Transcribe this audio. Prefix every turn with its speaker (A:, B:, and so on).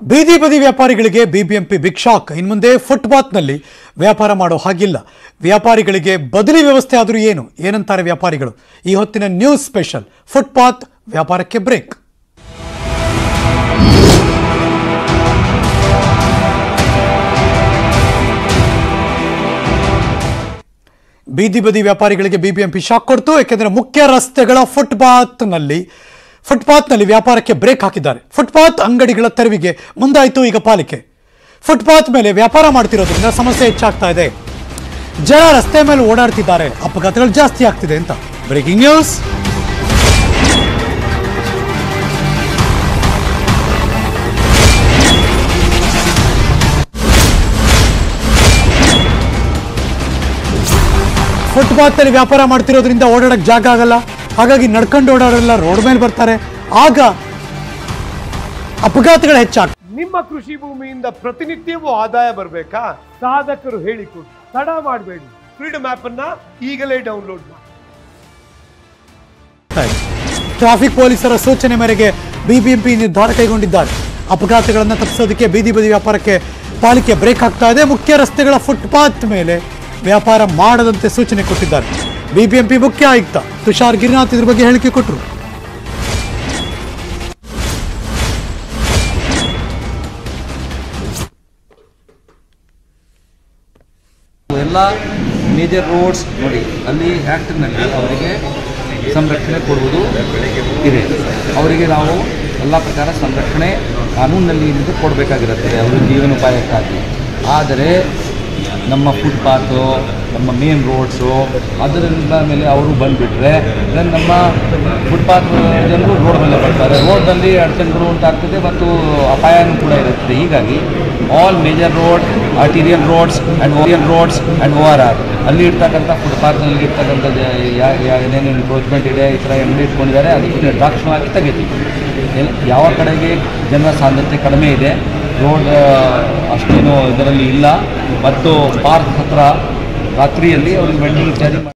A: ಬೀದಿ ಬದಿ ವ್ಯಾಪಾರಿಗಳಿಗೆ ಬಿಬಿಎಂಪಿ ಬಿಗ್ ಶಾಕ್ ಇನ್ಮುಂದೆ ಫುಟ್ಪಾತ್ನಲ್ಲಿ ವ್ಯಾಪಾರ ಮಾಡೋ ಹಾಗಿಲ್ಲ ವ್ಯಾಪಾರಿಗಳಿಗೆ ಬದಲಿ ವ್ಯವಸ್ಥೆ ಆದರೂ ಏನು ಏನಂತಾರೆ ವ್ಯಾಪಾರಿಗಳು ಈ ಹೊತ್ತಿನ ನ್ಯೂಸ್ ಸ್ಪೆಷಲ್ ಫುಟ್ಪಾತ್ ವ್ಯಾಪಾರಕ್ಕೆ ಬ್ರೇಕ್ ಬೀದಿ ಬದಿ ವ್ಯಾಪಾರಿಗಳಿಗೆ ಬಿಬಿಎಂಪಿ ಶಾಕ್ ಕೊಡ್ತು ಯಾಕೆಂದ್ರೆ ಮುಖ್ಯ ರಸ್ತೆಗಳ ಫುಟ್ಪಾತ್ನಲ್ಲಿ ಫುಟ್ಪಾತ್ನಲ್ಲಿ ವ್ಯಾಪಾರಕ್ಕೆ ಬ್ರೇಕ್ ಹಾಕಿದ್ದಾರೆ ಫುಟ್ಪಾತ್ ಅಂಗಡಿಗಳ ತೆರವಿಗೆ ಮುಂದಾಯಿತು ಈಗ ಪಾಲಿಕೆ ಫುಟ್ಪಾತ್ ಮೇಲೆ ವ್ಯಾಪಾರ ಮಾಡ್ತಿರೋದ್ರಿಂದ ಸಮಸ್ಯೆ ಹೆಚ್ಚಾಗ್ತಾ ಇದೆ ಜನ ರಸ್ತೆ ಮೇಲೆ ಓಡಾಡ್ತಿದ್ದಾರೆ ಅಪಘಾತಗಳು ಜಾಸ್ತಿ ಆಗ್ತಿದೆ ಅಂತ ಬ್ರೇಕಿಂಗ್ ನ್ಯೂಸ್ ಫುಟ್ಪಾತ್ನಲ್ಲಿ ವ್ಯಾಪಾರ ಮಾಡ್ತಿರೋದ್ರಿಂದ ಓಡಾಡಕ್ಕೆ ಜಾಗ ಆಗಲ್ಲ ಹಾಗಾಗಿ ನಡ್ಕೊಂಡು ಓಡಾಡಲ್ಲ ರೋಡ್ ಮೇಲೆ ಬರ್ತಾರೆ ಆಗ ಅಪಘಾತಗಳು ಹೆಚ್ಚಾಗ್ತವೆ
B: ನಿಮ್ಮ ಕೃಷಿ ಭೂಮಿಯಿಂದ ಪ್ರತಿನಿತ್ಯವೂ ಆದಾಯ ಬರಬೇಕಾ ಸಾಧಕರು ಹೇಳಿಕೊಡಿ ತಡ ಮಾಡಬೇಡಿ ಫ್ರೀಡಮ್ ಆಪ್ ಅನ್ನ ಈಗಲೇ ಡೌನ್ಲೋಡ್ ಮಾಡಿ
A: ಟ್ರಾಫಿಕ್ ಪೊಲೀಸರ ಸೂಚನೆ ಮೇರೆಗೆ ಬಿಬಿಎಂಪಿ ನಿರ್ಧಾರ ಕೈಗೊಂಡಿದ್ದಾರೆ ಅಪಘಾತಗಳನ್ನು ತಪ್ಪಿಸೋದಕ್ಕೆ ಬೀದಿ ಬದಿ ವ್ಯಾಪಾರಕ್ಕೆ ಪಾಲಿಕೆ ಬ್ರೇಕ್ ಹಾಕ್ತಾ ಇದೆ ಮುಖ್ಯ ರಸ್ತೆಗಳ ಫುಟ್ಪಾತ್ ಮೇಲೆ ವ್ಯಾಪಾರ ಮಾಡದಂತೆ ಸೂಚನೆ ಕೊಟ್ಟಿದ್ದಾರೆ ಬಿಬಿಎಂಪಿ ಮುಖ್ಯ ಆಯುಕ್ತ ತುಷಾರ್ ಗಿರಿನಾಥ್ ಇದ್ರ ಬಗ್ಗೆ ಹೇಳಿಕೆ ಕೊಟ್ಟರು
C: ಎಲ್ಲ ಮೇಜರ್ ರೋಡ್ಸ್ ನೋಡಿ ಅಲ್ಲಿ ಆ್ಯಕ್ಟ್ನಲ್ಲಿ ಅವರಿಗೆ ಸಂರಕ್ಷಣೆ ಕೊಡುವುದು ಇದೆ ಅವರಿಗೆ ನಾವು ಎಲ್ಲ ಪ್ರಕಾರ ಸಂರಕ್ಷಣೆ ಕಾನೂನಿನಲ್ಲಿ ಏನಿದೆ ಕೊಡಬೇಕಾಗಿರುತ್ತದೆ ಅವರ ಜೀವನೋಪಾಯಕ್ಕಾಗಿ ಆದರೆ ನಮ್ಮ ಫುಟ್ಪಾತು ನಮ್ಮ ಮೇನ್ ರೋಡ್ಸು ಅದರಿಂದ ಮೇಲೆ ಅವರು ಬಂದುಬಿಟ್ರೆ ದೆನ್ ನಮ್ಮ ಫುಟ್ಪಾತ್ ಜನರು ರೋಡ್ ಮೇಲೆ ಬರ್ತಾರೆ ರೋಡ್ನಲ್ಲಿ ಅಡಚಣೆಗಳು ಉಂಟಾಗ್ತದೆ ಮತ್ತು ಅಪಾಯನೂ ಕೂಡ ಇರುತ್ತದೆ ಹೀಗಾಗಿ all major road arterial roads and ಓರಿಯಲ್ roads and O R R ಅಲ್ಲಿ ಇರ್ತಕ್ಕಂಥ ಫುಟ್ಪಾತ್ನಲ್ಲಿ ಇರ್ತಕ್ಕಂಥ ಏನೇನು ಎನ್ಕ್ರೋಚ್ಮೆಂಟ್ ಇದೆ ಈ ಥರ ಅಂಗಡಿ ಇಟ್ಕೊಂಡಿದ್ದಾರೆ ಅದಕ್ಕೆ ನಿರ್ದಾಕ್ಷಿಣ್ಯವಾಗಿ ತೆಗಿತೀವಿ ಎಲ್- ಯಾವ ಕಡೆಗೆ ಜನರ ಸಾಂದ್ರತೆ ಕಡಿಮೆ ಇದೆ ರೋಡ್ ಅಷ್ಟೇನು ಇದರಲ್ಲಿ ಇಲ್ಲ ಮತ್ತು ಪಾರ್ಕ್ ಹತ್ರ ರಾತ್ರಿಯಲ್ಲಿ ಅವ್ರಿಗೆ ವೆಂಡಿಂಗ್ ಇತ್ಯಾದಿ ಮಾಡಿ